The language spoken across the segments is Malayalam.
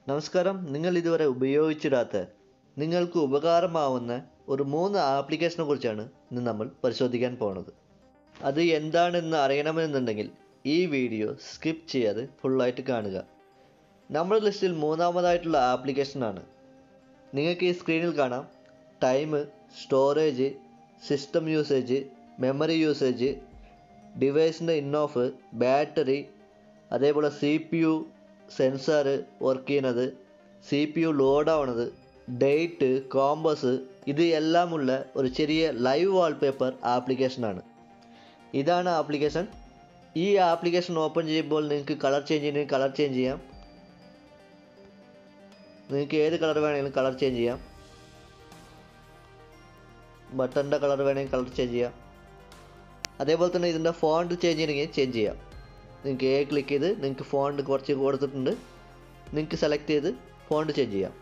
നമസ്കാരം നിങ്ങൾ ഇതുവരെ ഉപയോഗിച്ചിടാത്ത നിങ്ങൾക്ക് ഉപകാരമാവുന്ന ഒരു മൂന്ന് ആപ്ലിക്കേഷനെ കുറിച്ചാണ് ഇന്ന് നമ്മൾ പരിശോധിക്കാൻ പോകുന്നത് അത് എന്താണെന്ന് അറിയണമെന്നുണ്ടെങ്കിൽ ഈ വീഡിയോ സ്കിപ്പ് ചെയ്യാതെ ഫുള്ളായിട്ട് കാണുക നമ്മുടെ ലിസ്റ്റിൽ മൂന്നാമതായിട്ടുള്ള ആപ്ലിക്കേഷനാണ് നിങ്ങൾക്ക് ഈ സ്ക്രീനിൽ കാണാം time storage system usage memory usage ഡിവൈസിൻ്റെ ഇൻ ഓഫ് ബാറ്ററി അതേപോലെ C P U sensor work ചെയ്യുന്നത് സി പി യു ലോഡ് ആവണത് ഡേറ്റ് കോമ്പസ് ഇത് എല്ലാമുള്ള ഒരു ചെറിയ ലൈവ് വാൾപേപ്പർ ആപ്ലിക്കേഷനാണ് ഇതാണ് ആപ്ലിക്കേഷൻ ഈ ആപ്ലിക്കേഷൻ ഓപ്പൺ ചെയ്യുമ്പോൾ നിങ്ങൾക്ക് കളർ ചേഞ്ച് ചെയ്യണമെങ്കിൽ കളർ ചേഞ്ച് ചെയ്യാം നിങ്ങൾക്ക് ഏത് കളർ വേണമെങ്കിലും കളർ ചേഞ്ച് ചെയ്യാം ബട്ടണിൻ്റെ കളർ വേണമെങ്കിൽ കളർ ചേഞ്ച് ചെയ്യാം അതേപോലെ തന്നെ ഇതിൻ്റെ ഫോണ്ട് ചേഞ്ച് ചെയ്യണമെങ്കിൽ ചേഞ്ച് ചെയ്യാം നിങ്ങൾക്ക് എ ക്ലിക്ക് ചെയ്ത് നിങ്ങൾക്ക് ഫോണ്ട് കുറച്ച് കൊടുത്തിട്ടുണ്ട് നിങ്ങൾക്ക് സെലക്ട് ചെയ്ത് ഫോണ്ട് ചേഞ്ച് ചെയ്യാം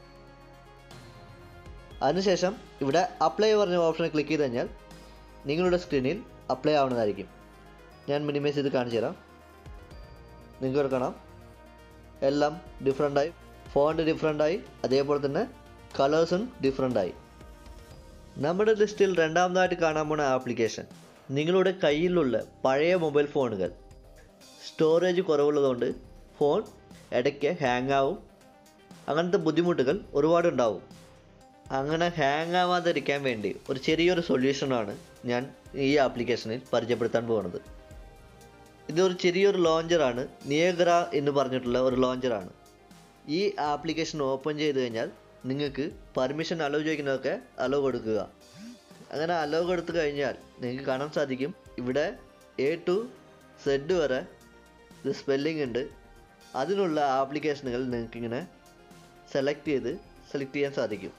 അതിനുശേഷം ഇവിടെ അപ്ലൈ പറഞ്ഞ ഓപ്ഷൻ ക്ലിക്ക് ചെയ്ത് കഴിഞ്ഞാൽ നിങ്ങളുടെ സ്ക്രീനിൽ അപ്ലൈ ആവുന്നതായിരിക്കും ഞാൻ മിനിമൈസ് ചെയ്ത് കാണിച്ചു തരാം നിങ്ങൾക്ക് കാണാം എല്ലാം ഡിഫറെൻ്റായി ഫോണ്ട് ഡിഫറെൻ്റായി അതേപോലെ തന്നെ കളേഴ്സും ഡിഫറെൻ്റായി നമ്മുടെ ലിസ്റ്റിൽ രണ്ടാമതായിട്ട് കാണാൻ പോണ ആപ്ലിക്കേഷൻ നിങ്ങളുടെ കയ്യിലുള്ള പഴയ മൊബൈൽ ഫോണുകൾ സ്റ്റോറേജ് കുറവുള്ളതുകൊണ്ട് ഫോൺ ഇടയ്ക്ക് ഹാങ് ആവും അങ്ങനത്തെ ബുദ്ധിമുട്ടുകൾ ഒരുപാട് ഉണ്ടാവും അങ്ങനെ ഹാങ് ആവാതിരിക്കാൻ വേണ്ടി ഒരു ചെറിയൊരു സൊല്യൂഷനാണ് ഞാൻ ഈ ആപ്ലിക്കേഷനിൽ പരിചയപ്പെടുത്താൻ പോകുന്നത് ഇതൊരു ചെറിയൊരു ലോഞ്ചറാണ് നിയഗ്ര എന്ന് പറഞ്ഞിട്ടുള്ള ഒരു ലോഞ്ചറാണ് ഈ ആപ്ലിക്കേഷൻ ഓപ്പൺ ചെയ്ത് കഴിഞ്ഞാൽ നിങ്ങൾക്ക് പെർമിഷൻ അലോ ചോദിക്കുന്നതൊക്കെ അലോ കൊടുക്കുക അങ്ങനെ അലോ കൊടുത്തു കഴിഞ്ഞാൽ നിങ്ങൾക്ക് കാണാൻ സാധിക്കും ഇവിടെ എ ടു സെഡ് വരെ ഇത് സ്പെല്ലിംഗ് ഉണ്ട് അതിനുള്ള ആപ്ലിക്കേഷനുകൾ നിങ്ങൾക്ക് ഇങ്ങനെ സെലക്ട് ചെയ്ത് സെലക്ട് ചെയ്യാൻ സാധിക്കും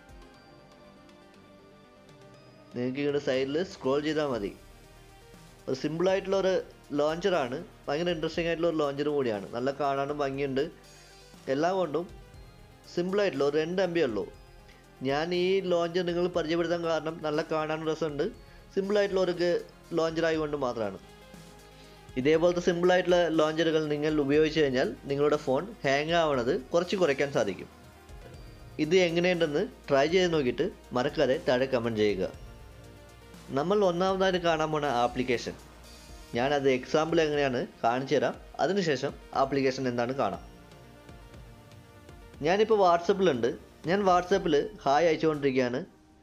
നിങ്ങൾക്ക് ഇങ്ങനെ സൈഡിൽ സ്ക്രോൾ ചെയ്താൽ മതി ഒരു സിമ്പിളായിട്ടുള്ള ഒരു ലോഞ്ചറാണ് ഭയങ്കര ഇൻട്രസ്റ്റിംഗ് ആയിട്ടുള്ള ഒരു ലോഞ്ചർ കൂടിയാണ് നല്ല കാണാനും ഭംഗിയുണ്ട് എല്ലാം കൊണ്ടും സിമ്പിളായിട്ടുള്ള ഒരു രണ്ട് എം ബി ഉള്ളൂ ഞാൻ ഈ ലോഞ്ചർ നിങ്ങൾ പരിചയപ്പെടുത്താൻ കാരണം നല്ല കാണാൻ രസമുണ്ട് സിമ്പിളായിട്ടുള്ള ഒരു ലോഞ്ചർ ആയതുകൊണ്ട് മാത്രമാണ് ഇതേപോലത്തെ സിമ്പിളായിട്ടുള്ള ലോഞ്ചറുകൾ നിങ്ങൾ ഉപയോഗിച്ച് കഴിഞ്ഞാൽ നിങ്ങളുടെ ഫോൺ ഹാങ് ആവണത് കുറച്ച് കുറയ്ക്കാൻ സാധിക്കും ഇത് എങ്ങനെയുണ്ടെന്ന് ട്രൈ ചെയ്ത് നോക്കിയിട്ട് മറക്കാതെ താഴെ കമൻറ്റ് ചെയ്യുക നമ്മൾ ഒന്നാമതായിട്ട് കാണാൻ പോണ ആപ്ലിക്കേഷൻ ഞാനത് എക്സാമ്പിൾ എങ്ങനെയാണ് കാണിച്ചു തരാം അതിനുശേഷം ആപ്ലിക്കേഷൻ എന്താണ് കാണാം ഞാനിപ്പോൾ വാട്സപ്പിലുണ്ട് ഞാൻ വാട്സപ്പിൽ ഹായ് അയച്ചുകൊണ്ടിരിക്കുകയാണ്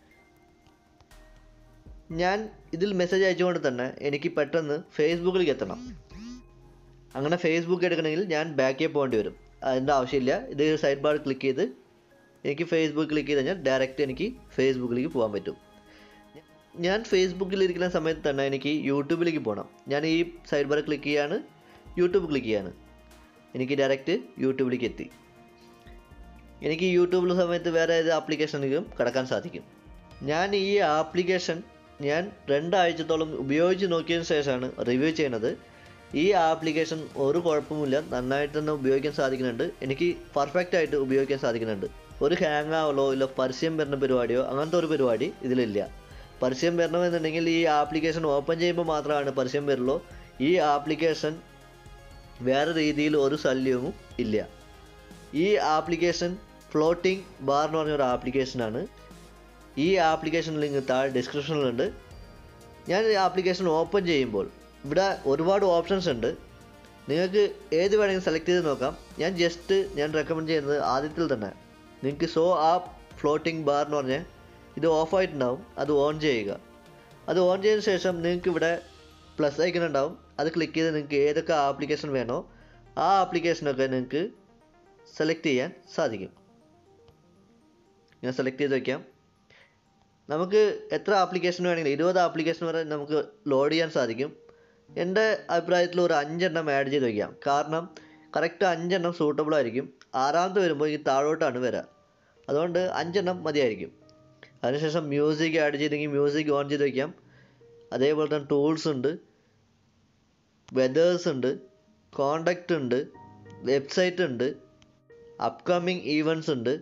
ഞാൻ ഇതിൽ മെസ്സേജ് അയച്ചുകൊണ്ട് തന്നെ എനിക്ക് പെട്ടെന്ന് ഫേസ്ബുക്കിലേക്ക് എത്തണം അങ്ങനെ ഫേസ്ബുക്ക് എടുക്കണമെങ്കിൽ ഞാൻ ബാക്കേ പോകേണ്ടി വരും അതിൻ്റെ ആവശ്യമില്ല ഇത് സൈഡ് ബാർ ക്ലിക്ക് ചെയ്ത് എനിക്ക് ഫേസ്ബുക്ക് ക്ലിക്ക് ചെയ്ത് കഴിഞ്ഞാൽ ഡയറക്റ്റ് എനിക്ക് ഫേസ്ബുക്കിലേക്ക് പോകാൻ പറ്റും ഞാൻ ഫേസ്ബുക്കിൽ ഇരിക്കുന്ന സമയത്ത് തന്നെ എനിക്ക് യൂട്യൂബിലേക്ക് പോകണം ഞാൻ ഈ സൈഡ് ബാർ ക്ലിക്ക് ചെയ്യാണ് യൂട്യൂബ് ക്ലിക്ക് ചെയ്യാണ് എനിക്ക് ഡയറക്റ്റ് യൂട്യൂബിലേക്ക് എത്തി എനിക്ക് യൂട്യൂബിലെ സമയത്ത് വേറെ ഏത് ആപ്ലിക്കേഷനിലും കിടക്കാൻ സാധിക്കും ഞാൻ ഈ ആപ്ലിക്കേഷൻ ഞാൻ രണ്ടാഴ്ചത്തോളം ഉപയോഗിച്ച് നോക്കിയതിന് ശേഷമാണ് റിവ്യൂ ചെയ്യുന്നത് ഈ ആപ്ലിക്കേഷൻ ഒരു കുഴപ്പമില്ല നന്നായിട്ട് തന്നെ ഉപയോഗിക്കാൻ സാധിക്കുന്നുണ്ട് എനിക്ക് പെർഫെക്റ്റ് ആയിട്ട് ഉപയോഗിക്കാൻ സാധിക്കുന്നുണ്ട് ഒരു ഹാങ് ആവലോ ഇല്ല പരസ്യം വരുന്ന പരിപാടിയോ അങ്ങനത്തെ ഒരു പരിപാടി ഇതിലില്ല പരസ്യം വരണമെന്നുണ്ടെങ്കിൽ ഈ ആപ്ലിക്കേഷൻ ഓപ്പൺ ചെയ്യുമ്പോൾ മാത്രമാണ് പരസ്യം വരുള്ളൂ ഈ ആപ്ലിക്കേഷൻ വേറെ രീതിയിൽ ഒരു ശല്യവും ഇല്ല ഈ ആപ്ലിക്കേഷൻ ഫ്ലോട്ടിംഗ് ബാർ എന്ന് പറഞ്ഞ ഒരു ആപ്ലിക്കേഷനാണ് ഈ ആപ്ലിക്കേഷൻ ലിങ്ക് താഴെ ഡിസ്ക്രിപ്ഷനിലുണ്ട് ഞാൻ ഈ ആപ്ലിക്കേഷൻ ഓപ്പൺ ചെയ്യുമ്പോൾ ഇവിടെ ഒരുപാട് ഓപ്ഷൻസ് ഉണ്ട് നിങ്ങൾക്ക് ഏത് വേണമെങ്കിലും സെലക്ട് ചെയ്ത് നോക്കാം ഞാൻ ജസ്റ്റ് ഞാൻ റെക്കമെൻഡ് ചെയ്യുന്നത് ആദ്യത്തിൽ തന്നെ നിങ്ങൾക്ക് സോ ആപ്പ് ഫ്ലോട്ടിംഗ് ബാർ എന്ന് പറഞ്ഞ് ഇത് ഓഫായിട്ടുണ്ടാവും അത് ഓൺ ചെയ്യുക അത് ഓൺ ചെയ്തതിന് ശേഷം നിങ്ങൾക്ക് ഇവിടെ പ്ലസ് ഐക്കൺ ഉണ്ടാവും അത് ക്ലിക്ക് ചെയ്ത് നിങ്ങൾക്ക് ഏതൊക്കെ ആപ്ലിക്കേഷൻ വേണോ ആ ആപ്ലിക്കേഷനൊക്കെ നിങ്ങൾക്ക് സെലക്ട് ചെയ്യാൻ സാധിക്കും ഞാൻ സെലക്ട് ചെയ്ത് വയ്ക്കാം നമുക്ക് എത്ര ആപ്ലിക്കേഷൻ വേണമെങ്കിലും ഇരുപത് ആപ്ലിക്കേഷൻ വരെ നമുക്ക് ലോഡ് ചെയ്യാൻ സാധിക്കും എൻ്റെ അഭിപ്രായത്തിൽ ഒരു അഞ്ചെണ്ണം ആഡ് ചെയ്ത് വയ്ക്കാം കാരണം കറക്റ്റ് അഞ്ചെണ്ണം സൂട്ടബിൾ ആയിരിക്കും ആറാമത്തെ വരുമ്പോൾ ഈ താഴോട്ടാണ് വരിക അതുകൊണ്ട് അഞ്ചെണ്ണം മതിയായിരിക്കും അതിനുശേഷം മ്യൂസിക് ആഡ് ചെയ്തെങ്കിൽ മ്യൂസിക് ഓൺ ചെയ്ത് വയ്ക്കാം അതേപോലെ തന്നെ ടൂൾസ് ഉണ്ട് വെതേഴ്സ് ഉണ്ട് കോണ്ടാക്റ്റ് ഉണ്ട് വെബ്സൈറ്റ് ഉണ്ട് അപ്കമിങ് ഈവൻറ്റ്സ് ഉണ്ട്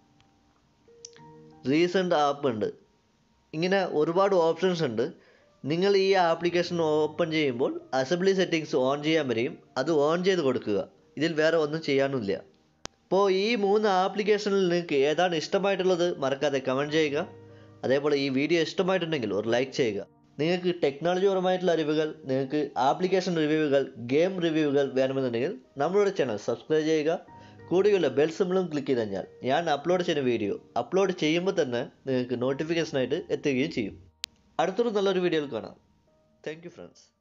റീസെൻ്റ് ആപ്പ് ഉണ്ട് ഇങ്ങനെ ഒരുപാട് ഓപ്ഷൻസ് ഉണ്ട് നിങ്ങൾ ഈ ആപ്ലിക്കേഷൻ ഓപ്പൺ ചെയ്യുമ്പോൾ അസംബ്ലി സെറ്റിങ്സ് ഓൺ ചെയ്യാൻ വരെയും അത് ഓൺ ചെയ്ത് കൊടുക്കുക ഇതിൽ വേറെ ഒന്നും ചെയ്യാനുമില്ല അപ്പോൾ ഈ മൂന്ന് ആപ്ലിക്കേഷനിൽ നിങ്ങൾക്ക് ഏതാണ് ഇഷ്ടമായിട്ടുള്ളത് മറക്കാതെ കമൻറ്റ് ചെയ്യുക അതേപോലെ ഈ വീഡിയോ ഇഷ്ടമായിട്ടുണ്ടെങ്കിൽ ഒരു ലൈക്ക് ചെയ്യുക നിങ്ങൾക്ക് ടെക്നോളജി പരമായിട്ടുള്ള അറിവുകൾ നിങ്ങൾക്ക് ആപ്ലിക്കേഷൻ റിവ്യൂകൾ ഗെയിം റിവ്യൂകൾ വേണമെന്നുണ്ടെങ്കിൽ നമ്മളുടെ ചാനൽ സബ്സ്ക്രൈബ് ചെയ്യുക കൂടെയുള്ള ബെൽ സിമ്പിളും ക്ലിക്ക് ചെയ്ത് കഴിഞ്ഞാൽ ഞാൻ അപ്ലോഡ് ചെയ്യുന്ന വീഡിയോ അപ്ലോഡ് ചെയ്യുമ്പോൾ തന്നെ നിങ്ങൾക്ക് നോട്ടിഫിക്കേഷനായിട്ട് എത്തുകയും ചെയ്യും അടുത്തൊരു നല്ലൊരു വീഡിയോയിൽ കാണാം താങ്ക് യു ഫ്രണ്ട്സ്